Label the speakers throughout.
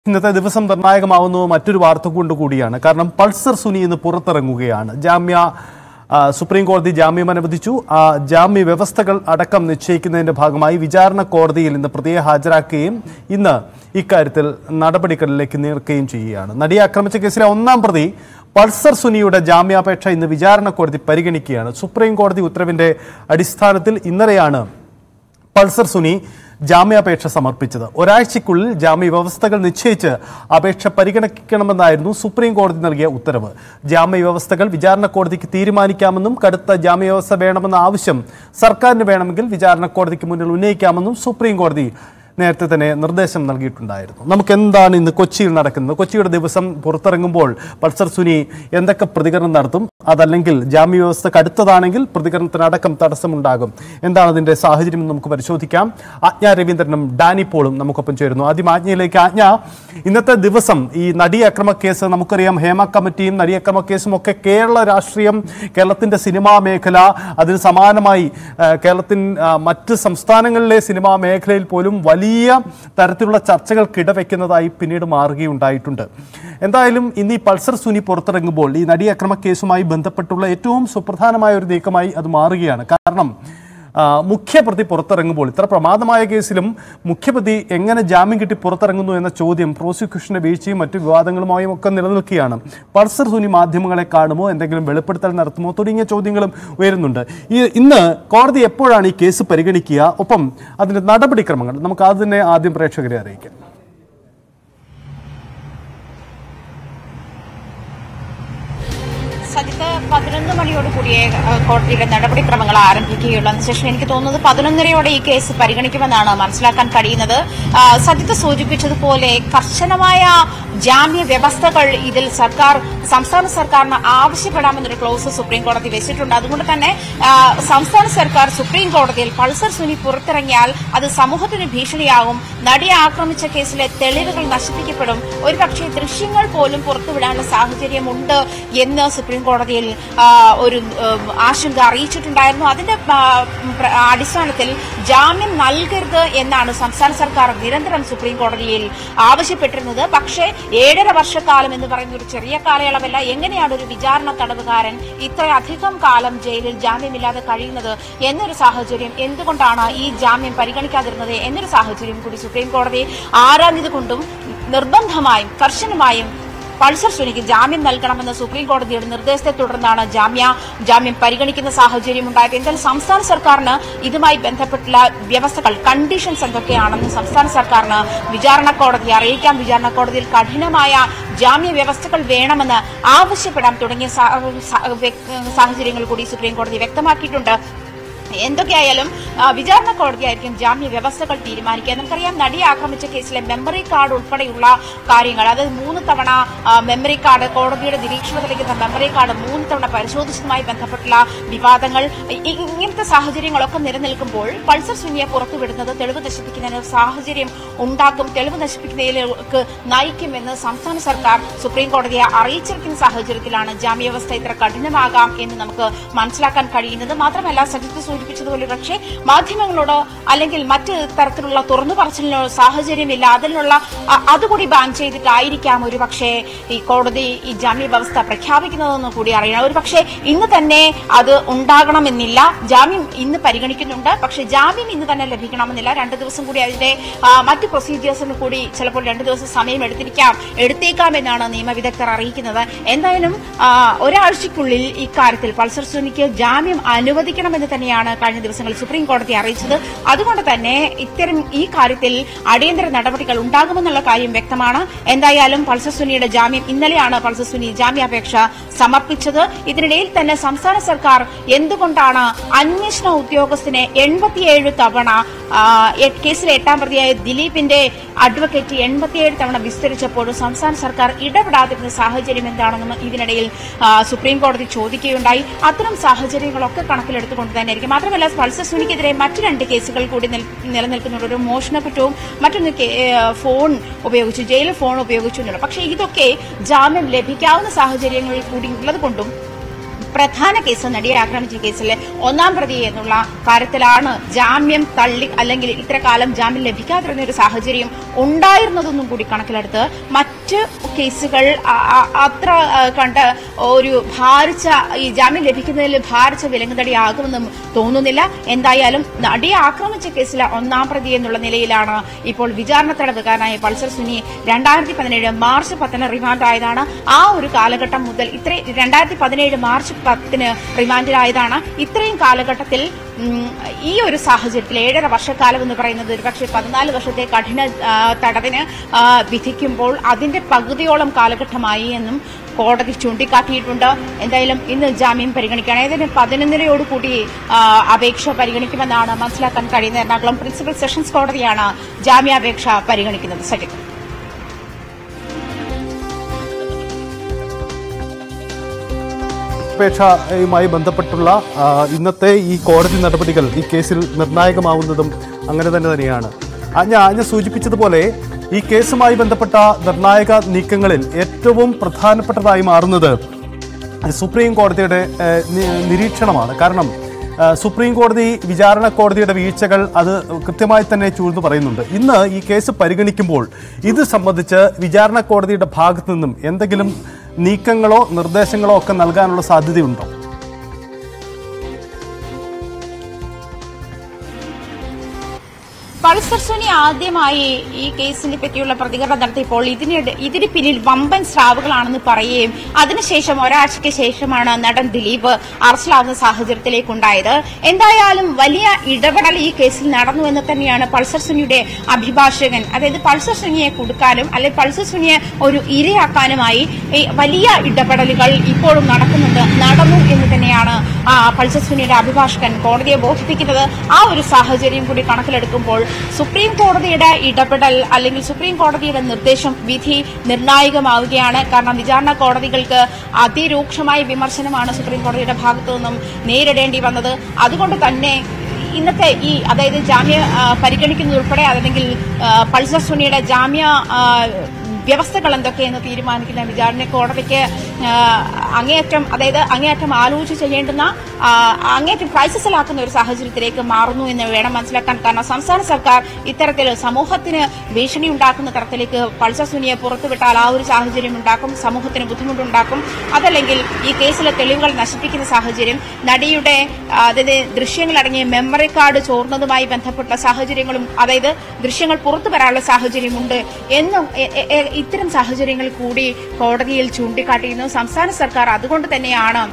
Speaker 1: ഇന്നത്തെ ദിവസം നിർണായകമാവുന്നത് മറ്റൊരു വാർത്ത കൊണ്ട് കൂടിയാണ് കാരണം പൾസർ സുനി ഇന്ന് പുറത്തിറങ്ങുകയാണ് ജാമ്യ ആ, സുപ്രീം കോടതി ജാമ്യം അനുവദിച്ചു ആ ജാമ്യ വ്യവസ്ഥകൾ അടക്കം നിശ്ചയിക്കുന്നതിന്റെ ഭാഗമായി വിചാരണ കോടതിയിൽ ഇന്ന് പ്രതിയെ ഹാജരാക്കുകയും ഇന്ന് ഇക്കാര്യത്തിൽ നടപടികളിലേക്ക് നീർക്കുകയും ചെയ്യുകയാണ് നടിയെ ആക്രമിച്ച കേസിലെ ഒന്നാം പ്രതി പൾസർ സുനിയുടെ ജാമ്യാപേക്ഷ ഇന്ന് വിചാരണ കോടതി പരിഗണിക്കുകയാണ് സുപ്രീം കോടതി ഉത്തരവിന്റെ അടിസ്ഥാനത്തിൽ ഇന്നലെയാണ് പൾസർ സുനി ജാമ്യാപേക്ഷ സമർപ്പിച്ചത് ഒരാഴ്ചയ്ക്കുള്ളിൽ ജാമ്യ വ്യവസ്ഥകൾ നിശ്ചയിച്ച് അപേക്ഷ പരിഗണിക്കണമെന്നായിരുന്നു സുപ്രീം കോടതി നൽകിയ ഉത്തരവ് ജാമ്യ വ്യവസ്ഥകൾ വിചാരണ കോടതിക്ക് തീരുമാനിക്കാമെന്നും കടുത്ത ജാമ്യ വ്യവസ്ഥ വേണമെന്ന ആവശ്യം സർക്കാരിന് വേണമെങ്കിൽ വിചാരണ കോടതിക്ക് മുന്നിൽ ഉന്നയിക്കാമെന്നും സുപ്രീം കോടതി നേരത്തെ തന്നെ നിർദ്ദേശം നൽകിയിട്ടുണ്ടായിരുന്നു നമുക്ക് എന്താണ് ഇന്ന് കൊച്ചിയിൽ നടക്കുന്നത് കൊച്ചിയുടെ ദിവസം പുറത്തിറങ്ങുമ്പോൾ പൾസർ സുനി എന്തൊക്കെ പ്രതികരണം നടത്തും അതല്ലെങ്കിൽ ജാമ്യ വ്യവസ്ഥ കടുത്തതാണെങ്കിൽ പ്രതികരണത്തിനടക്കം തടസ്സമുണ്ടാകും എന്താണ് അതിന്റെ സാഹചര്യം എന്ന് നമുക്ക് പരിശോധിക്കാം ആജ്ഞ രവീന്ദ്രനും ഡാനി പോളും നമുക്കൊപ്പം ചേരുന്നു ആദ്യം ആജ്ഞയിലേക്ക് ആജ്ഞ ഇന്നത്തെ ദിവസം ഈ നടി അക്രമ കേസ് നമുക്കറിയാം ഹേമ കമ്മിറ്റിയും നടി അക്രമ കേസും ഒക്കെ കേരള രാഷ്ട്രീയം കേരളത്തിന്റെ സിനിമാ മേഖല അതിന് സമാനമായി ആ, കേരളത്തിൻ ആ, മറ്റ് സംസ്ഥാനങ്ങളിലെ സിനിമാ മേഖലയിൽ പോലും വലിയ തരത്തിലുള്ള ചർച്ചകൾക്ക് ഇടവെക്കുന്നതായി പിന്നീട് മാറുകയുണ്ടായിട്ടുണ്ട് എന്തായാലും ഇന്ന് ഈ പൾസർ സുനി പുറത്തിറങ്ങുമ്പോൾ ഈ നടി അക്രമ കേസുമായി ബന്ധപ്പെട്ടുള്ള ഏറ്റവും സുപ്രധാനമായ ഒരു നീക്കമായി അത് മാറുകയാണ് കാരണം ആ, മുഖ്യപ്രതി പുറത്തിറങ്ങുമ്പോൾ ഇത്ര പ്രമാദമായ കേസിലും മുഖ്യപ്രതി എങ്ങനെ ജാമ്യം കിട്ടി പുറത്തിറങ്ങുന്നു എന്ന ചോദ്യം പ്രോസിക്യൂഷന്റെ വീഴ്ചയും മറ്റു വിവാദങ്ങളുമായും ഒക്കെ നിലനിൽക്കുകയാണ് പൾസർ സുനി മാധ്യമങ്ങളെ കാണുമോ എന്തെങ്കിലും വെളിപ്പെടുത്തൽ നടത്തുമോ തുടങ്ങിയ ചോദ്യങ്ങളും ഉയരുന്നുണ്ട് ഈ ഇന്ന് കോടതി എപ്പോഴാണ് ഈ കേസ് പരിഗണിക്കുക ഒപ്പം അതിന്റെ നടപടിക്രമങ്ങൾ നമുക്ക് അത് തന്നെ ആദ്യം പ്രേക്ഷകരെ അറിയിക്കാം
Speaker 2: സജിത്ത് പതിനൊന്ന് മണിയോട് കൂടിയേ ഏഹ്, കോടതിയുടെ നടപടിക്രമങ്ങൾ ആരംഭിക്കുകയുള്ളൂ അതിനുശേഷം എനിക്ക് തോന്നുന്നത് പതിനൊന്നരയോടെ ഈ കേസ് പരിഗണിക്കുമെന്നാണ് മനസ്സിലാക്കാൻ കഴിയുന്നത് ആ, സജിത്ത് സൂചിപ്പിച്ചതുപോലെ കർശനമായ ജാമ്യ വ്യവസ്ഥകൾ ഇതിൽ സർക്കാർ സംസ്ഥാന സർക്കാരിന് ആവശ്യപ്പെടാമെന്നൊരു ക്ലോസ് സുപ്രീം കോടതി വെച്ചിട്ടുണ്ട് അതുകൊണ്ട് തന്നെ ആ, സംസ്ഥാന സർക്കാർ സുപ്രീം കോടതിയിൽ പൾസർ സുനി പുറത്തിറങ്ങിയാൽ അത് സമൂഹത്തിന് ഭീഷണിയാകും നടിയെ ആക്രമിച്ച കേസിലെ തെളിവുകൾ നശിപ്പിക്കപ്പെടും ഒരുപക്ഷെ ദൃശ്യങ്ങൾ പോലും പുറത്തുവിടാനുള്ള സാഹചര്യമുണ്ട് എന്ന് സുപ്രീം കോടതിയിൽ ആ, ഒരു ഉം, ആശങ്ക അറിയിച്ചിട്ടുണ്ടായിരുന്നു അതിന്റെ ആ, പ്ര- അടിസ്ഥാനത്തിൽ ജാമ്യം നൽകരുത് എന്നാണ് സംസ്ഥാന സർക്കാർ നിരന്തരം സുപ്രീം കോടതിയിൽ ആവശ്യപ്പെട്ടിരുന്നത് പക്ഷേ ഏഴര വർഷക്കാലം എന്ന് പറയുന്ന ഒരു ചെറിയ കാലയളവല്ല എങ്ങനെയാണ് ഒരു വിചാരണ തടവുകാരൻ ഇത്രയധികം കാലം ജയിലിൽ ജാമ്യമില്ലാതെ കഴിയുന്നത് എന്നൊരു സാഹചര്യം എന്തുകൊണ്ടാണ് ഈ ജാമ്യം പരിഗണിക്കാതിരുന്നത് എന്നൊരു സാഹചര്യം കൂടി സുപ്രീം കോടതി ആരാഞ്ഞതുകൊണ്ടും നിർബന്ധമായും കർശനമായും പൾസർ സുനിക്ക് ജാമ്യം നൽകണമെന്ന സുപ്രീം കോടതിയുടെ നിർദ്ദേശത്തെ തുടർന്നാണ് ജാമ്യ ജാമ്യം പരിഗണിക്കുന്ന സാഹചര്യം ഉണ്ടായത് എന്തായാലും സംസ്ഥാന സർക്കാരിന് ഇതുമായി ബന്ധപ്പെട്ടുള്ള വ്യവസ്ഥകൾ കണ്ടീഷൻസ് എന്തൊക്കെയാണെന്ന് സംസ്ഥാന സർക്കാരിന് വിചാരണ കോടതി അറിയിക്കാം വിചാരണ കോടതിയിൽ കഠിനമായ ജാമ്യ വ്യവസ്ഥകൾ വേണമെന്ന് ആവശ്യപ്പെടാം തുടങ്ങിയ സാ- സാ- വ്യക്- സാഹചര്യങ്ങൾ കൂടി സുപ്രീം കോടതി വ്യക്തമാക്കിയിട്ടുണ്ട് എന്തൊക്കെയായാലും ആ, വിചാരണ കോടതിയായിരിക്കും ജാമ്യ വ്യവസ്ഥകൾ തീരുമാനിക്കുക നമുക്കറിയാം നടിയെ ആക്രമിച്ച കേസിലെ മെമ്മറി കാർഡ് ഉൾപ്പെടെയുള്ള കാര്യങ്ങൾ അതായത് മൂന്ന് തവണ ആ, മെമ്മറി കാർഡ് കോടതിയുടെ നിരീക്ഷണത്തിലേക്കുന്ന മെമ്മറി കാർഡ് മൂന്ന് തവണ പരിശോധിച്ചതുമായി ബന്ധപ്പെട്ടുള്ള വിവാദങ്ങൾ ഇ- ഇ- ഇങ്ങനത്തെ സാഹചര്യങ്ങളൊക്കെ നിലനിൽക്കുമ്പോൾ പൾസർ സുനിയെ പുറത്തുവിടുന്നത് തെളിവ് നശിപ്പിക്കുന്നതിന് ഒരു സാഹചര്യം ഉണ്ടാക്കും തെളിവ് നശിപ്പിക്കുന്നതിലേക്ക് നയിക്കുമെന്ന് സംസ്ഥാന സർക്കാർ സുപ്രീം കോടതിയെ അറിയിച്ചിരിക്കുന്ന സാഹചര്യത്തിലാണ് ജാമ്യവ്യവസ്ഥ ഇത്ര കഠിനമാകാം എന്ന് നമുക്ക് മനസ്സിലാക്കാൻ കഴിയുന്നത് മാത്രമല്ല സജിത്ത് സൂചിപ്പിച്ചതുപോലെ പക്ഷേ മാധ്യമങ്ങളോട് അല്ലെങ്കിൽ മറ്റ് തരത്തിലുള്ള തുറന്നു പറച്ചിലിനോ സാഹചര്യമില്ല അതിനുള്ള അ- അതുകൂടി ബാൻ ചെയ്തിട്ടായിരിക്കാം ഒരു പക്ഷേ ഈ കോടതി ഈ ജാമ്യ വ്യവസ്ഥ പ്രഖ്യാപിക്കുന്നതെന്ന് കൂടി അറിയണം ഒരു പക്ഷേ ഇന്ന് തന്നെ അത് ഉണ്ടാകണമെന്നില്ല ജാമ്യം ഇന്ന് പരിഗണിക്കുന്നുണ്ട് പക്ഷേ ജാമ്യം ഇന്ന് തന്നെ ലഭിക്കണമെന്നില്ല രണ്ട് ദിവസം കൂടി അതിന്റെ ആ, മറ്റ് പ്രൊസീജിയേഴ്സിന് കൂടി ചിലപ്പോൾ രണ്ട് ദിവസം സമയം എടുത്തിരിക്കാം എടുത്തേക്കാം എന്നാണ് നിയമവിദഗ്ധർ അറിയിക്കുന്നത് എന്തായാലും ആ, ഒരാഴ്ചയ്ക്കുള്ളിൽ ഇക്കാര്യത്തിൽ പൾസർ സുനിക്ക് ജാമ്യം അനുവദിക്കണമെന്ന് തന്നെയാണ് കഴിഞ്ഞ ദിവസങ്ങളിൽ സുപ്രീം കോടതി അറിയിച്ചത് അതുകൊണ്ട് തന്നെ ഇത്തരം ഈ കാര്യത്തിൽ അടിയന്തര നടപടികൾ ഉണ്ടാകുമെന്നുള്ള കാര്യം വ്യക്തമാണ് എന്തായാലും പൾസർ സുനിയുടെ ജാമ്യം ഇന്നലെയാണ് പൾസർ സുനി ജാമ്യാപേക്ഷ സമർപ്പിച്ചത് ഇതിനിടയിൽ തന്നെ സംസ്ഥാന സർക്കാർ എന്തുകൊണ്ടാണ് അന്വേഷണ ഉദ്യോഗസ്ഥനെ എൺപത്തിയേഴ് തവണ ആ, എ- കേസിലെ എട്ടാം പ്രതിയായ ദിലീപിന്റെ അഡ്വക്കേറ്റ് എൺപത്തിയേഴ് തവണ വിസ്തരിച്ചപ്പോഴും സംസ്ഥാന സർക്കാർ ഇടപെടാതിരുന്ന സാഹചര്യം എന്താണെന്നും ഇതിനിടയിൽ ആ, സുപ്രീം കോടതി ചോദിക്കുകയുണ്ടായി അത്തരം സാഹചര്യങ്ങളൊക്കെ കണക്കിലെടുത്തുകൊണ്ട് തന്നെ ആയിരിക്കും മാത്രമല്ല പൾസർ സുനിക്കെതിരെ മറ്റു രണ്ട് കേസുകൾ കൂടി നിൽ- നിലനിൽക്കുന്നുണ്ട് ഒരു മോഷണ കുറ്റവും മറ്റൊന്ന് കേ- ഏ, ഫോൺ ഉപയോഗിച്ചു ജയിലിൽ ഫോൺ ഉപയോഗിച്ചു എന്നുള്ളത് പക്ഷേ ഇതൊക്കെ ജാമ്യം ലഭിക്കാവുന്ന സാഹചര്യങ്ങളിൽ കൂടി ഉള്ളത് കൊണ്ടും പ്രധാന കേസ് നടിയെ ആക്രമിച്ച കേസിലെ ഒന്നാം പ്രതി എന്നുള്ള കാര്യത്തിലാണ് ജാമ്യം തള്ളി അല്ലെങ്കിൽ ഇത്രകാലം ജാമ്യം ലഭിക്കാതിരുന്ന ഒരു സാഹചര്യം ഉണ്ടായിരുന്നതൊന്നും കൂടി കണക്കിലെടുത്ത് മറ്റ് കേസുകൾ അ- അ- അത്ര ആ, കണ്ട് ഒരു ഭാരിച്ച ഈ ജാമ്യം ലഭിക്കുന്നതിൽ ഭാരിച്ച വിലങ്ങുതടിയാകുമെന്നും തോന്നുന്നില്ല എന്തായാലും നടിയെ ആക്രമിച്ച കേസിലെ ഒന്നാം പ്രതി എന്നുള്ള നിലയിലാണ് ഇപ്പോൾ വിചാരണ തടവുകാരനായ പൾസർ സുനി രണ്ടായിരത്തി പതിനേഴ് മാർച്ച് പത്തിന് റിമാൻഡായതാണ് ആ ഒരു കാലഘട്ടം മുതൽ ഇത്ര രണ്ടായിരത്തി പതിനേഴ് മാർച്ച് പത്തിന് റിമാൻഡിലായതാണ് ഇത്രയും കാലഘട്ടത്തിൽ ഉം, ഈ ഒരു സാഹചര്യത്തിൽ ഏഴര വർഷക്കാലം എന്ന് പറയുന്നത് ഒരുപക്ഷെ പതിനാല് വർഷത്തെ കഠിന ആ, തടവിന് ആ, വിധിക്കുമ്പോൾ അതിന്റെ പകുതിയോളം കാലഘട്ടമായി എന്നും കോടതി ചൂണ്ടിക്കാട്ടിയിട്ടുണ്ട് എന്തായാലും ഇന്ന് ജാമ്യം പരിഗണിക്കുകയാണ് ഏതായാലും പതിനൊന്നരയോട് കൂടി ആ, അപേക്ഷ പരിഗണിക്കുമെന്നാണ് മനസ്സിലാക്കാൻ കഴിയുന്നത് എറണാകുളം പ്രിൻസിപ്പൽ സെഷൻസ് കോടതിയാണ് ജാമ്യാപേക്ഷ പരിഗണിക്കുന്നത് സജിത്
Speaker 1: അപേക്ഷയുമായി ബന്ധപ്പെട്ടുള്ള ആ, ഇന്നത്തെ ഈ കോടതി നടപടികൾ ഈ കേസിൽ നിർണായകമാവുന്നതും അങ്ങനെ തന്നെ തന്നെയാണ് ആ, ഞാൻ ഞാൻ സൂചിപ്പിച്ചതുപോലെ ഈ കേസുമായി ബന്ധപ്പെട്ട നിർണായക നീക്കങ്ങളിൽ ഏറ്റവും പ്രധാനപ്പെട്ടതായി മാറുന്നത് സുപ്രീം കോടതിയുടെ ഏഹ്, നി- നിരീക്ഷണമാണ് കാരണം ഏഹ്, സുപ്രീം കോടതി വിചാരണ കോടതിയുടെ വീഴ്ചകൾ അത് കൃത്യമായി തന്നെ ചൂഴ്ന്നു പറയുന്നുണ്ട് ഇന്ന് ഈ കേസ് പരിഗണിക്കുമ്പോൾ ഇത് സംബന്ധിച്ച് വിചാരണ കോടതിയുടെ ഭാഗത്തു നിന്നും എന്തെങ്കിലും നീക്കങ്ങളോ നിർദ്ദേശങ്ങളോ ഒക്കെ നൽകാനുള്ള സാധ്യതയുണ്ടോ
Speaker 2: പൾസർ സുനി ആദ്യമായി ഈ കേസിനെ പറ്റിയുള്ള പ്രതികരണം നടത്തിയപ്പോൾ ഇതിനിടെ ഇതിന് പിന്നിൽ വമ്പൻ സ്രാവുകളാണെന്ന് പറയുകയും അതിനുശേഷം ഒരാഴ്ചയ്ക്ക് ശേഷമാണ് നടൻ ദിലീപ് അറസ്റ്റിലാവുന്ന സാഹചര്യത്തിലേക്ക് ഉണ്ടായത് എന്തായാലും വലിയ ഇടപെടൽ ഈ കേസിൽ നടന്നു എന്ന് തന്നെയാണ് പൾസർ സുനിയുടെ അഭിഭാഷകൻ അതായത് പൾസർ സുനിയെ കൊടുക്കാനും അല്ലെങ്കിൽ പൾസർ സുനിയെ ഒരു ഇരയാക്കാനുമായി ഈ വലിയ ഇടപെടലുകൾ ഇപ്പോഴും നടക്കുന്നുണ്ട് നടന്നു എന്ന് തന്നെയാണ് ആ, പൾസർ സുനിയുടെ അഭിഭാഷകൻ കോടതിയെ ബോധിപ്പിക്കുന്നത് ആ ഒരു സാഹചര്യം കൂടി കണക്കിലെടുക്കുമ്പോൾ സുപ്രീം കോടതിയുടെ ഇടപെടൽ അല്ലെങ്കിൽ സുപ്രീം കോടതിയുടെ നിർദ്ദേശം വിധി നിർണായകമാവുകയാണ് കാരണം വിചാരണ കോടതികൾക്ക് അതിരൂക്ഷമായ വിമർശനമാണ് സുപ്രീം കോടതിയുടെ ഭാഗത്തു നിന്നും നേരിടേണ്ടി വന്നത് അതുകൊണ്ട് തന്നെ ഇന്നത്തെ ഈ അതായത് ജാമ്യ ആ, പരിഗണിക്കുന്നത് ഉൾപ്പെടെ അല്ലെങ്കിൽ ആ, പൾസർ സുനിയുടെ ജാമ്യ ആ, വ്യവസ്ഥകൾ എന്തൊക്കെയെന്ന് തീരുമാനിക്കുന്ന വിചാരണ കോടതിക്ക് ആ, അങ്ങേയറ്റം അതായത് അങ്ങേയറ്റം ആലോചിച്ച് ചെയ്യേണ്ടുന്ന ആ, അങ്ങേയറ്റം ക്രൈസിസിലാക്കുന്ന ഒരു സാഹചര്യത്തിലേക്ക് മാറുന്നു എന്ന് വേണം മനസ്സിലാക്കാൻ കാരണം സംസ്ഥാന സർക്കാർ ഇത്തരത്തിൽ സമൂഹത്തിന് ഭീഷണി ഉണ്ടാക്കുന്ന തരത്തിലേക്ക് പൾസർ സുനിയെ പുറത്തുവിട്ടാൽ ആ ഒരു സാഹചര്യം ഉണ്ടാക്കും സമൂഹത്തിന് ബുദ്ധിമുട്ടുണ്ടാക്കും അതല്ലെങ്കിൽ ഈ കേസിലെ തെളിവുകൾ നശിപ്പിക്കുന്ന സാഹചര്യം നടിയുടെ ആ, അതായത് ദൃശ്യങ്ങളടങ്ങിയ മെമ്മറി കാർഡ് ചോർന്നതുമായി ബന്ധപ്പെട്ട സാഹചര്യങ്ങളും അതായത് ദൃശ്യങ്ങൾ പുറത്തു വരാനുള്ള സാഹചര്യമുണ്ട് എന്നും എ- എ- എ- ഇത്തരം സാഹചര്യങ്ങൾ കൂടി കോടതിയിൽ ചൂണ്ടിക്കാട്ടിയിരുന്നു സംസ്ഥാന സർക്കാർ അതുകൊണ്ട് തന്നെയാണ്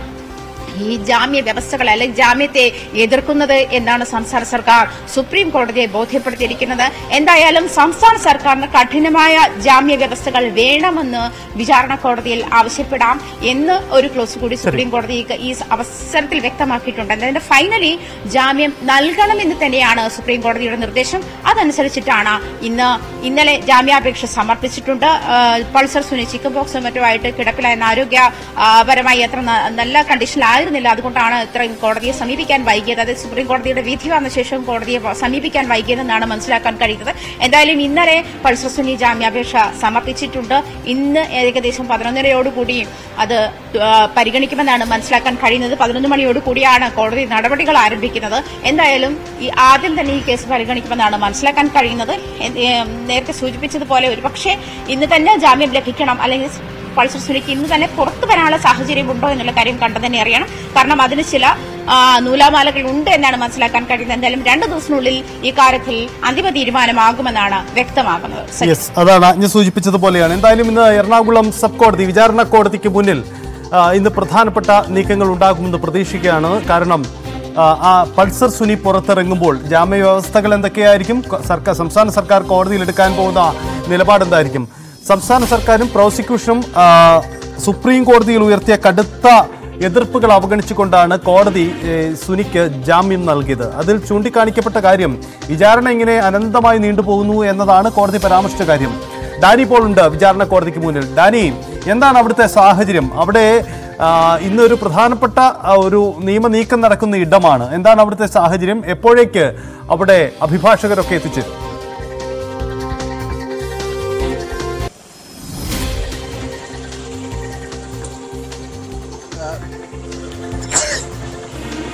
Speaker 2: ഈ ജാമ്യ വ്യവസ്ഥകൾ അല്ലെങ്കിൽ ജാമ്യത്തെ എതിർക്കുന്നത് എന്നാണ് സംസ്ഥാന സർക്കാർ സുപ്രീം കോടതിയെ ബോധ്യപ്പെടുത്തിയിരിക്കുന്നത് എന്തായാലും സംസ്ഥാന സർക്കാരിന് കഠിനമായ ജാമ്യ വ്യവസ്ഥകൾ വേണമെന്ന് വിചാരണ കോടതിയിൽ ആവശ്യപ്പെടാം എന്ന് ഒരു ക്ലോസ് കൂടി സുപ്രീം കോടതി ഈ- ഈ അവസരത്തിൽ വ്യക്തമാക്കിയിട്ടുണ്ട് അതിന്റെ ഫൈനലി ജാമ്യം നൽകണമെന്ന് തന്നെയാണ് സുപ്രീം കോടതിയുടെ നിർദ്ദേശം അതനുസരിച്ചിട്ടാണ് ഇന്ന് ഇന്നലെ ജാമ്യാപേക്ഷ സമർപ്പിച്ചിട്ടുണ്ട് ആ, പൾസർ സുനി ചിക്കൻ ബോക്സും മറ്റുമായിട്ട് കിടപ്പിലായിരുന്ന ആരോഗ്യപരമായി അത്ര ന- നല്ല കണ്ടീഷനിലായിരുന്നില്ല അതുകൊണ്ടാണ് ഇത്രയും കോടതിയെ സമീപിക്കാൻ വൈകിയത് അതായത് സുപ്രീം കോടതിയുടെ വിധി വന്ന ശേഷം കോടതിയെ വ- സമീപിക്കാൻ വൈകിയതെന്നാണ് മനസ്സിലാക്കാൻ കഴിയുന്നത് എന്തായാലും ഇന്നലെ പൾസർ സുനി ജാമ്യാപേക്ഷ സമർപ്പിച്ചിട്ടുണ്ട് ഇന്ന് ഏകദേശം പതിനൊന്നരയോടുകൂടി അത് ആ, പരിഗണിക്കുമെന്നാണ് മനസ്സിലാക്കാൻ കഴിയുന്നത് പതിനൊന്ന് മണിയോടുകൂടിയാണ് കോടതി നടപടികൾ ആരംഭിക്കുന്നത് എന്തായാലും ഈ ആദ്യം തന്നെ ഈ കേസ് പരിഗണിക്കുമെന്നാണ് മനസ്സിലാക്കാൻ കഴിയുന്നത് എ- ഏ, നേരത്തെ സൂചിപ്പിച്ചതുപോലെ ഒരുപക്ഷെ ഇന്ന് തന്നെ ജാമ്യം ലഭിക്കണം അല്ലെങ്കിൽ പൾസർ സുനിക്ക് ഇന്ന് തന്നെ പുറത്തു വരാനുള്ള സാഹചര്യം ഉണ്ടോ എന്നുള്ള കാര്യം കണ്ടു തന്നെ അറിയണം കാരണം അതിന് ചില ആ, നൂലാമാലകൾ ഉണ്ട് എന്നാണ് മനസ്സിലാക്കാൻ കഴിയുന്നത് എന്തായാലും രണ്ട് ദിവസത്തിനുള്ളിൽ ഈ കാര്യത്തിൽ അന്തിമ തീരുമാനമാകുമെന്നാണ് വ്യക്തമാകുന്നത് സജി.
Speaker 1: യെസ് അതാണ് ഞാൻ സൂചിപ്പിച്ചതുപോലെയാണ് എന്തായാലും ഇന്ന് എറണാകുളം സബ് കോടതി വിചാരണ കോടതിക്ക് മുന്നിൽ ആ, ഇന്ന് പ്രധാനപ്പെട്ട നീക്കങ്ങൾ ഉണ്ടാകുമെന്ന് പ്രതീക്ഷിക്കുകയാണ് കാരണം ആ, ആ പൾസർ സുനി പുറത്തിറങ്ങുമ്പോൾ ജാമ്യ വ്യവസ്ഥകൾ എന്തൊക്കെയായിരിക്കും കൊ- സർക്കാർ സംസ്ഥാന സർക്കാർ കോടതിയിൽ എടുക്കാൻ പോകുന്ന നിലപാട് എന്തായിരിക്കും സംസ്ഥാന സർക്കാരും പ്രോസിക്യൂഷനും ആ, സുപ്രീം കോടതിയിൽ ഉയർത്തിയ കടുത്ത എതിർപ്പുകൾ അവഗണിച്ചുകൊണ്ടാണ് കോടതി ഏ, സുനിക്ക് ജാമ്യം നൽകിയത് അതിൽ ചൂണ്ടിക്കാണിക്കപ്പെട്ട കാര്യം വിചാരണ ഇങ്ങനെ അനന്തമായി നീണ്ടുപോകുന്നു എന്നതാണ് കോടതി പരാമർശിച്ച കാര്യം ഡാനി പോൾ ഉണ്ട് വിചാരണ കോടതിക്ക് മുന്നിൽ ഡാനി എന്താണ് അവിടുത്തെ സാഹചര്യം അവിടെ ആ, ഇന്നൊരു പ്രധാനപ്പെട്ട ആ, ഒരു നിയമ നീക്കം നടക്കുന്ന ഇടമാണ് എന്താണ് അവിടുത്തെ സാഹചര്യം എപ്പോഴേക്ക് അവിടെ അഭിഭാഷകരൊക്കെ എത്തിച്ചേരും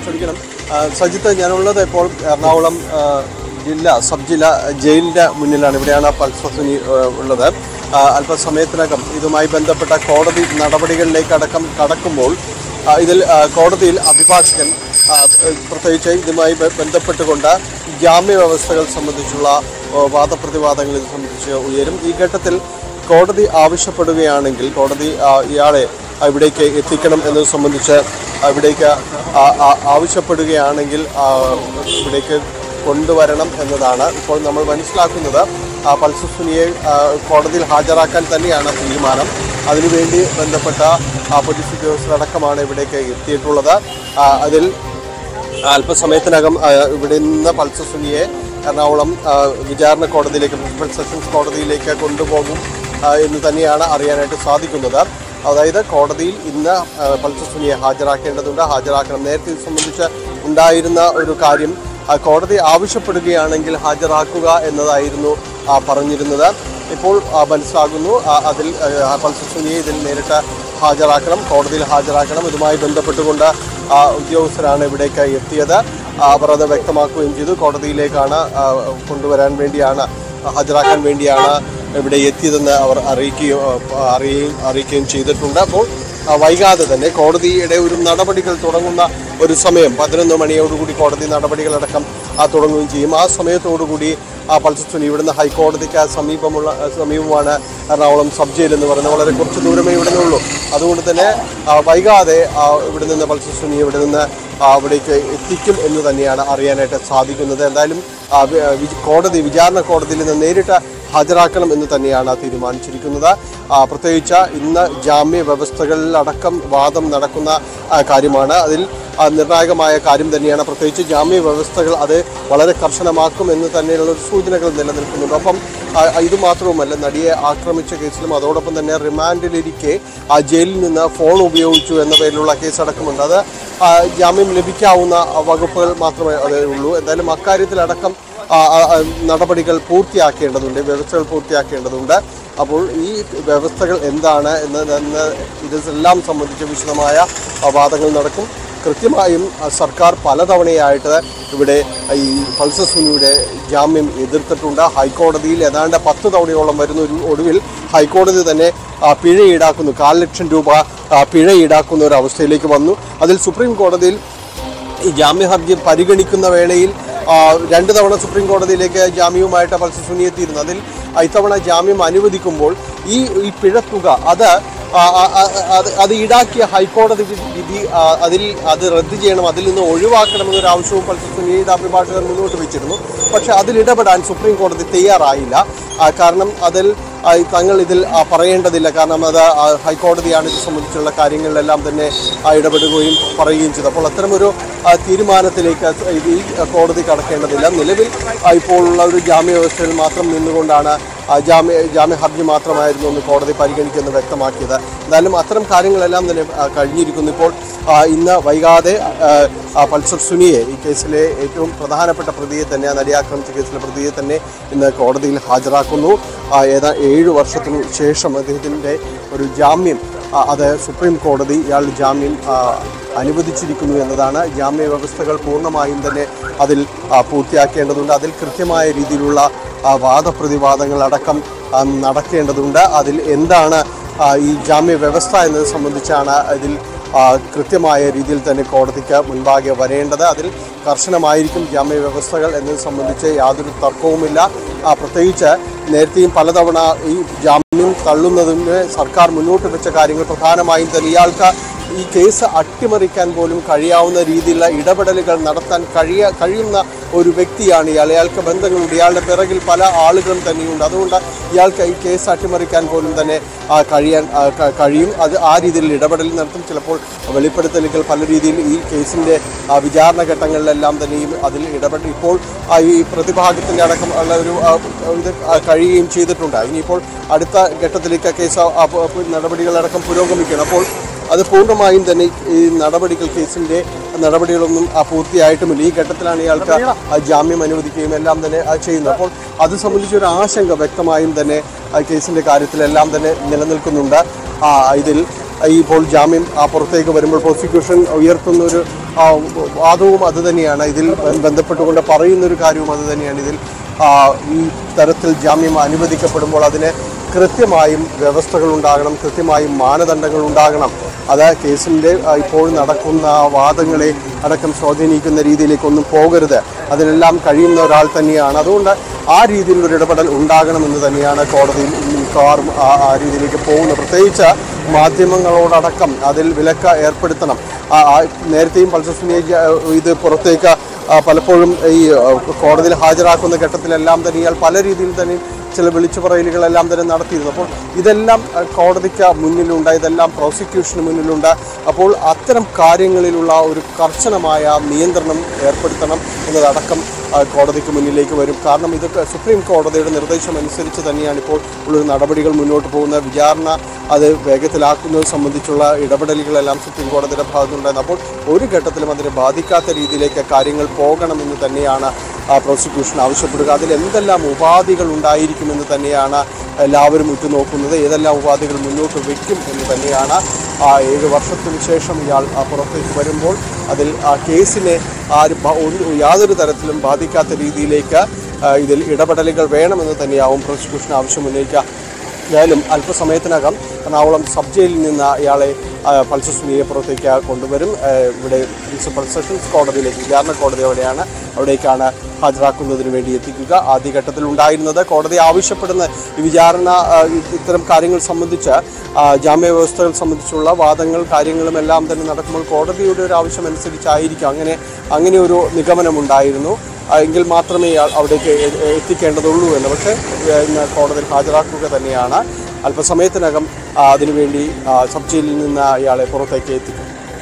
Speaker 3: ക്ഷമിക്കണം ആ, സജിത്ത് ഞാനുള്ളത് ഇപ്പോൾ എറണാകുളം ആ, ജില്ല സബ് ജില്ല ജയിലിൻ്റെ മുന്നിലാണ് ഇവിടെയാണ് പൾസസുനി ഉള്ളത് ആ, അല്പസമയത്തിനകം ഇതുമായി ബന്ധപ്പെട്ട കോടതി നടപടികളിലേക്ക് അടക്കം കടക്കുമ്പോൾ ആ, ഇതിൽ ആ, കോടതിയിൽ അഭിഭാഷകൻ ആ, പ്രത്യേകിച്ച് ഇതുമായി ബ- ബന്ധപ്പെട്ടുകൊണ്ട് ജാമ്യ വ്യവസ്ഥകൾ സംബന്ധിച്ചുള്ള ആ, വാദപ്രതിവാദങ്ങൾ ഇത് സംബന്ധിച്ച് ഉയരും ഈ ഘട്ടത്തിൽ കോടതി ആവശ്യപ്പെടുകയാണെങ്കിൽ കോടതി ആ, ഇയാളെ ഇവിടേക്ക് എത്തിക്കണം എന്നത് സംബന്ധിച്ച് ഇവിടേക്ക് ആ- ആ- ആവശ്യപ്പെടുകയാണെങ്കിൽ ആ, ഇവിടേക്ക് കൊണ്ടുവരണം എന്നതാണ് ഇപ്പോൾ നമ്മൾ മനസ്സിലാക്കുന്നത് ആ പൾസസുനിയെ ആ, കോടതിയിൽ ഹാജരാക്കാൻ തന്നെയാണ് തീരുമാനം അതിനുവേണ്ടി ബന്ധപ്പെട്ട ആ പോലീസ് ഉദ്യോഗസ്ഥരടക്കമാണ് ഇവിടേക്ക് എത്തിയിട്ടുള്ളത് ആ, അതിൽ അല്പസമയത്തിനകം ആ, ഇവിടെ നിന്ന് പൾസസുനിയെ എറണാകുളം ആ, വിചാരണ കോടതിയിലേക്ക് പ്രിൻസിപ്പൽ സെഷൻസ് കോടതിയിലേക്ക് കൊണ്ടുപോകും ആ, എന്ന് തന്നെയാണ് അറിയാനായിട്ട് സാധിക്കുന്നത് അതായത് കോടതിയിൽ ഇന്ന് ആ, പൾസസുനിയെ ഹാജരാക്കേണ്ടതുണ്ട് ഹാജരാക്കണം നേരത്തെ ഇത് സംബന്ധിച്ച് ഉണ്ടായിരുന്ന ഒരു കാര്യം ആ, കോടതി ആവശ്യപ്പെടുകയാണെങ്കിൽ ഹാജരാക്കുക എന്നതായിരുന്നു ആ, പറഞ്ഞിരുന്നത് ഇപ്പോൾ ആ, മനസ്സിലാകുന്നു ആ, അതിൽ ആ, പൾസസുനിയെ ഇതിൽ നേരിട്ട് ഹാജരാക്കണം കോടതിയിൽ ഹാജരാക്കണം ഇതുമായി ബന്ധപ്പെട്ടുകൊണ്ട് ആ, ഉദ്യോഗസ്ഥരാണ് ഇവിടേക്ക് എത്തിയത് ആ, അവർ അത് വ്യക്തമാക്കുകയും ചെയ്തു കോടതിയിലേക്കാണ് ആ, കൊണ്ടുവരാൻ വേണ്ടിയാണ് ഹാജരാക്കാൻ വേണ്ടിയാണ് ഇവിടെ എത്തിയതെന്ന് അവർ അറിയിക്കുകയും ആ, അറിയുകയും അറിയിക്കുകയും ചെയ്തിട്ടുണ്ട് അപ്പോൾ ആ, വൈകാതെ തന്നെ കോടതിയുടെ ഒരു നടപടികൾ തുടങ്ങുന്ന ഒരു സമയം പതിനൊന്ന് മണിയോടുകൂടി കോടതി നടപടികളടക്കം ആ തുടങ്ങുകയും ചെയ്യും ആ സമയത്തോടുകൂടി ആ പൾസസുനി ഇവിടുന്ന് ഹൈക്കോടതിക്ക് സമീപമുള്ള സമീപമാണ് എറണാകുളം സബ് ജയിൽ എന്ന് പറയുന്നത് വളരെ കുറച്ച് ദൂരമേ ഇവിടെ നിന്നുള്ളൂ അതുകൊണ്ട് തന്നെ ആ, വൈകാതെ ആ, ഇവിടെ നിന്ന് പൾസസുനി ഇവിടെ നിന്ന് ആ, അവിടേക്ക് എത്തിക്കും എന്ന് തന്നെയാണ് അറിയാനായിട്ട് സാധിക്കുന്നത് എന്തായാലും ആ, വി- വി- കോടതി വിചാരണ കോടതിയിൽ നിന്ന് നേരിട്ട് ഹാജരാക്കണം എന്ന് തന്നെയാണ് തീരുമാനിച്ചിരിക്കുന്നത് ആ, പ്രത്യേകിച്ച് ഇന്ന് ജാമ്യ വ്യവസ്ഥകളിലടക്കം വാദം നടക്കുന്ന ആ, കാര്യമാണ് അതിൽ ആ, നിർണായകമായ കാര്യം തന്നെയാണ് പ്രത്യേകിച്ച് ജാമ്യ വ്യവസ്ഥകൾ അത് വളരെ കർശനമാക്കും എന്ന് തന്നെയുള്ള ഒരു സൂചനകൾ നിലനിൽക്കുന്നുണ്ട് ഒപ്പം ആ, ഇത് മാത്രവുമല്ല നടിയെ ആക്രമിച്ച കേസിലും അതോടൊപ്പം തന്നെ റിമാൻഡിലിരിക്കെ ആ ജയിലിൽ നിന്ന് ഫോൺ ഉപയോഗിച്ചു എന്ന പേരിലുള്ള കേസടക്കമുണ്ട് അത് ആ, ജാമ്യം ലഭിക്കാവുന്ന വകുപ്പുകൾ മാത്രമേ അതേ ഉള്ളൂ എന്തായാലും അക്കാര്യത്തിലടക്കം ആ, ആ, ആ, നടപടികൾ പൂർത്തിയാക്കേണ്ടതുണ്ട് വ്യവസ്ഥകൾ പൂർത്തിയാക്കേണ്ടതുണ്ട് അപ്പോൾ ഈ വ്യവസ്ഥകൾ എന്താണ് എന്ന് എന്ന് ഇതെല്ലാം സംബന്ധിച്ച് വിശദമായ ആ, വാദങ്ങൾ നടക്കും കൃത്യമായും ആ, സർക്കാർ പലതവണയായിട്ട് ഇവിടെ ഈ പൾസർ സുനിയുടെ ജാമ്യം എതിർത്തിട്ടുണ്ട് ഹൈക്കോടതിയിൽ ഏതാണ്ട് പത്ത് തവണയോളം വരുന്ന ഒരു ഒടുവിൽ ഹൈക്കോടതി തന്നെ ആ, പിഴ ഈടാക്കുന്നു കാൽ ലക്ഷം രൂപ ആ, പിഴ ഈടാക്കുന്ന ഒരു അവസ്ഥയിലേക്ക് വന്നു അതിൽ സുപ്രീം കോടതിയിൽ ഈ ജാമ്യ ഹർജി പരിഗണിക്കുന്ന വേളയിൽ ആ, രണ്ട് തവണ സുപ്രീം കോടതിയിലേക്ക് ജാമ്യവുമായിട്ട് പൾസർ സുനി എത്തിയിരുന്നു അതിൽ ആ, ഇത്തവണ ജാമ്യം അനുവദിക്കുമ്പോൾ ഈ ഈ പിഴത്തുക അത് ആ, ആ, ആ, അത് അത് ഈടാക്കിയ ഹൈക്കോടതി വി- വിധി ആ, അതിൽ അത് റദ്ദ് ചെയ്യണം അതിൽ നിന്ന് ഒഴിവാക്കണമെന്നൊരു ആവശ്യവും പൾസർ സുനിയുടെ അഭിഭാഷകർ മുന്നോട്ട് വെച്ചിരുന്നു പക്ഷെ അതിൽ ഇടപെടാൻ സുപ്രീം കോടതി തയ്യാറായില്ല ആ, കാരണം അതിൽ ആ, തങ്ങൾ ഇതിൽ ആ, പറയേണ്ടതില്ല കാരണം അത് ആ, ഹൈക്കോടതിയാണ് ഇത് സംബന്ധിച്ചുള്ള കാര്യങ്ങളിലെല്ലാം തന്നെ ആ, ഇടപെടുകയും പറയുകയും ചെയ്തു അപ്പോൾ അത്തരമൊരു ആ, തീരുമാനത്തിലേക്ക് ഇത് ഈ കോടതി കടക്കേണ്ടതില്ല നിലവിൽ ആ, ഇപ്പോൾ ഉള്ള ഒരു ജാമ്യ വ്യവസ്ഥയിൽ മാത്രം നിന്നുകൊണ്ടാണ് ആ, ജാമ്യ ജാമ്യ ഹർജി മാത്രമായിരുന്നു ഒന്ന് കോടതി പരിഗണിക്കുമെന്ന് വ്യക്തമാക്കിയത് എന്തായാലും അത്തരം കാര്യങ്ങളെല്ലാം തന്നെ ആ, കഴിഞ്ഞിരിക്കുന്നു ഇപ്പോൾ ആ, ഇന്ന് വൈകാതെ ആ, ആ, പൾസർ സുനിയെ ഈ കേസിലെ ഏറ്റവും പ്രധാനപ്പെട്ട പ്രതിയെ തന്നെ ആ നടി ആക്രമിച്ച കേസിലെ പ്രതിയെ തന്നെ ഇന്ന് കോടതിയിൽ ഹാജരാക്കുന്നു ആ, ഏതാ ഏഴ് വർഷത്തിനു ശേഷം അദ്ദേഹത്തിൻ്റെ ഒരു ജാമ്യം ആ, അത് സുപ്രീം കോടതി ഇയാൾ ജാമ്യം ആ, അനുവദിച്ചിരിക്കുന്നു എന്നതാണ് ജാമ്യ വ്യവസ്ഥകൾ പൂർണ്ണമായും തന്നെ അതിൽ ആ, പൂർത്തിയാക്കേണ്ടതുണ്ട് അതിൽ കൃത്യമായ രീതിയിലുള്ള ആ, വാദപ്രതിവാദങ്ങളടക്കം ആ, നടക്കേണ്ടതുണ്ട് അതിൽ എന്താണ് ആ, ഈ ജാമ്യ വ്യവസ്ഥ എന്നത് സംബന്ധിച്ചാണ് ഇതിൽ ആ, കൃത്യമായ രീതിയിൽ തന്നെ കോടതിക്ക് മുൻപാകെ വരേണ്ടത് അതിൽ കർശനമായിരിക്കും ജാമ്യ വ്യവസ്ഥകൾ എന്നത് സംബന്ധിച്ച് യാതൊരു തർക്കവുമില്ല ആ, പ്രത്യേകിച്ച് നേരത്തെയും പലതവണ ഈ ജാമ്യം തള്ളുന്നതിന് സർക്കാർ മുന്നോട്ട് വെച്ച കാര്യങ്ങൾ പ്രധാനമായും തന്നെ ഇയാൾക്ക് ഈ കേസ് അട്ടിമറിക്കാൻ പോലും കഴിയാവുന്ന രീതിയിലുള്ള ഇടപെടലുകൾ നടത്താൻ കഴിയ കഴിയുന്ന ഒരു വ്യക്തിയാണ് ഇയാൾ ഇയാൾക്ക് ബന്ധങ്ങളുണ്ട് ഇയാളുടെ പിറകിൽ പല ആളുകളും തന്നെയുണ്ട് അതുകൊണ്ട് ഇയാൾക്ക് ഈ കേസ് അട്ടിമറിക്കാൻ പോലും തന്നെ ആ, കഴിയാൻ ആ, ക- കഴിയും അത് ആ രീതിയിൽ ഇടപെടൽ നടത്തും ചിലപ്പോൾ വെളിപ്പെടുത്തലുകൾ പല രീതിയിൽ ഈ കേസിൻ്റെ വിചാരണ ഘട്ടങ്ങളിലെല്ലാം തന്നെയും അതിൽ ഇടപെട്ട് ഇപ്പോൾ ആ, ഈ പ്രതിഭാഗത്തിൻ്റെ അടക്കം ഉള്ള ഒരു ആ, ഇത് ആ, കഴിയുകയും ചെയ്തിട്ടുണ്ട് ഇനിയിപ്പോൾ അടുത്ത ഘട്ടത്തിലേക്ക് കേസ് ആ, പ- പ- നടപടികളടക്കം പുരോഗമിക്കണം അപ്പോൾ അത് പൂർണ്ണമായും തന്നെ ഈ നടപടികൾ കേസിന്റെ നടപടികളൊന്നും ആ പൂർത്തിയായിട്ടുമില്ല ഈ ഘട്ടത്തിലാണ് ഇയാൾക്ക് ആ ജാമ്യം അനുവദിക്കുകയും എല്ലാം തന്നെ ആ ചെയ്യുന്നത് അപ്പോൾ അത് സംബന്ധിച്ചൊരു ആശങ്ക വ്യക്തമായും തന്നെ ആ കേസിന്റെ കാര്യത്തിലെല്ലാം തന്നെ നിലനിൽക്കുന്നുണ്ട് ആ ഇതിൽ ഈ ഇപ്പോൾ ജാമ്യം ആ, പുറത്തേക്ക് വരുമ്പോൾ പ്രോസിക്യൂഷൻ ഉയർത്തുന്ന ഒരു ആ, വാദവും അത് തന്നെയാണ് ഇതിൽ ബന്ധപ്പെട്ടുകൊണ്ട് പറയുന്ന ഒരു കാര്യവും അത് തന്നെയാണ് ഇതിൽ ആ, ഈ തരത്തിൽ ജാമ്യം അനുവദിക്കപ്പെടുമ്പോൾ അതിന് കൃത്യമായും വ്യവസ്ഥകൾ ഉണ്ടാകണം കൃത്യമായും മാനദണ്ഡങ്ങൾ ഉണ്ടാകണം അത് കേസിൻ്റെ ആ, ഇപ്പോൾ നടക്കുന്ന വാദങ്ങളെ അടക്കം സ്വാധീനിക്കുന്ന രീതിയിലേക്കൊന്നും പോകരുത് അതിനെല്ലാം കഴിയുന്ന ഒരാൾ തന്നെയാണ് അതുകൊണ്ട് ആ രീതിയിലുള്ള ഒരു ഇടപെടൽ ഉണ്ടാകണമെന്ന് തന്നെയാണ് കോടതിയിൽ മിക്കവാറും ആ ആ രീതിയിലേക്ക് പോകുന്നത് പ്രത്യേകിച്ച് മാധ്യമങ്ങളോടടക്കം അതിൽ വിലക്ക് ഏർപ്പെടുത്തണം ആ, ആ, നേരത്തെയും പൾസസുനെ ഇത് പുറത്തേക്ക് ആ, പലപ്പോഴും ഈ ആ, കോടതിയിൽ ഹാജരാക്കുന്ന ഘട്ടത്തിലെല്ലാം തന്നെ ഇയാൾ പല രീതിയിൽ തന്നെ ചില വിളിച്ചു പറയലുകളെല്ലാം തന്നെ നടത്തിയിരുന്നു അപ്പോൾ ഇതെല്ലാം ആ, കോടതിക്ക് മുന്നിലുണ്ട് ഇതെല്ലാം പ്രോസിക്യൂഷന് മുന്നിലുണ്ട് അപ്പോൾ അത്തരം കാര്യങ്ങളിലുള്ള ഒരു കർശനമായ നിയന്ത്രണം ഏർപ്പെടുത്തണം എന്നതടക്കം ആ, കോടതിക്ക് മുന്നിലേക്ക് വരും കാരണം ഇതൊക്കെ സുപ്രീം കോടതിയുടെ നിർദ്ദേശം അനുസരിച്ച് തന്നെയാണ് ഇപ്പോൾ ഉള്ളൊരു നടപടികൾ മുന്നോട്ട് പോകുന്നത് വിചാരണ അത് വേഗത്തിലാക്കുന്നത് സംബന്ധിച്ചുള്ള ഇടപെടലുകളെല്ലാം സുപ്രീം കോടതിയുടെ ഭാഗത്തുണ്ടായിരുന്നു അപ്പോൾ ഒരു ഘട്ടത്തിലും അതിനെ ബാധിക്കാത്ത രീതിയിലേക്ക് കാര്യങ്ങൾ പോകണമെന്ന് തന്നെയാണ് ആ, പ്രോസിക്യൂഷൻ ആവശ്യപ്പെടുക അതിൽ എന്തെല്ലാം ഉപാധികൾ ഉണ്ടായിരിക്കുമെന്ന് തന്നെയാണ് എല്ലാവരും ഉറ്റുനോക്കുന്നത് ഏതെല്ലാം ഉപാധികൾ മുന്നോട്ട് വയ്ക്കും എന്ന് തന്നെയാണ് ആ ഏഴ് വർഷത്തിന് ശേഷം ഇയാൾ ആ, പുറത്തേക്ക് വരുമ്പോൾ അതിൽ ആ കേസിനെ ആരും ബ- ഒരു- യാതൊരു തരത്തിലും ബാധിക്കാത്ത രീതിയിലേക്ക് ആ, ഇതിൽ ഇടപെടലുകൾ വേണമെന്ന് തന്നെയാവും പ്രോസിക്യൂഷൻ ആവശ്യം ഉന്നയിക്കുക എന്തായാലും അല്പസമയത്തിനകം എറണാകുളം സബ് ജയിലിൽ നിന്ന് ഇയാളെ ആ, പൾസസുനിയെ പുറത്തേക്ക് കൊണ്ടുവരും ആ, ഇവിടെ പ്രിൻസിപ്പൽ സെഷൻസ് കോടതിയിലേക്ക് വിചാരണ കോടതി അവിടെയാണ് അവിടേക്കാണ് ഹാജരാക്കുന്നതിന് വേണ്ടി എത്തിക്കുക ആദ്യഘട്ടത്തിൽ ഉണ്ടായിരുന്നത് കോടതി ആവശ്യപ്പെടുന്ന ഈ വിചാരണ ആ, ഇ- ഇത്തരം കാര്യങ്ങൾ സംബന്ധിച്ച് ആ, ജാമ്യ വ്യവസ്ഥകൾ സംബന്ധിച്ചുള്ള വാദങ്ങൾ കാര്യങ്ങളും എല്ലാം തന്നെ നടക്കുമ്പോൾ കോടതിയുടെ ഒരു ആവശ്യം അനുസരിച്ചായിരിക്കും അങ്ങനെ അങ്ങനെ ഒരു നിഗമനമുണ്ടായിരുന്നു ആ, എങ്കിൽ മാത്രമേ ഇയാൾ അവിടേക്ക് എ- എ- എത്തിക്കേണ്ടതുള്ളൂ എന്ന് പക്ഷേ ഏ, ഇന്ന് കോടതിയിൽ ഹാജരാക്കുക തന്നെയാണ് അല്പസമയത്തിനകം ആ, അതിനുവേണ്ടി ആ, സബ് ജയിലിൽ നിന്ന് ഇയാളെ പുറത്തേക്ക് എത്തിക്കും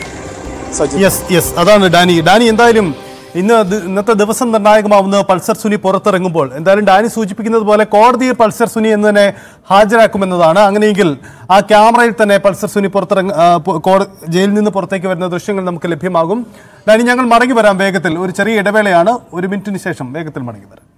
Speaker 3: സജിത്
Speaker 1: യെസ് യെസ് അതാണ് ഡാനി ഡാനി എന്തായാലും ഇന്ന് ദി- ഇന്നത്തെ ദിവസം നിർണായകമാവുന്ന പൾസർ സുനി പുറത്തിറങ്ങുമ്പോൾ എന്തായാലും ഡാനി സൂചിപ്പിക്കുന്നത് പോലെ കോടതിയിൽ പൾസർ സുനി എന്ന് തന്നെ ഹാജരാക്കുമെന്നതാണ് അങ്ങനെയെങ്കിൽ ആ ക്യാമറയിൽ തന്നെ പൾസർ സുനി പുറത്തിറങ്ങ ആ, പു- കോട- ജയിലിൽ നിന്ന് പുറത്തേക്ക് വരുന്ന ദൃശ്യങ്ങൾ നമുക്ക് ലഭ്യമാകും ഡാനി ഞങ്ങൾ മടങ്ങി വരാം വേഗത്തിൽ ഒരു ചെറിയ ഇടവേളയാണ് ഒരു മിനിറ്റിന് ശേഷം വേഗത്തിൽ മടങ്ങി വരാം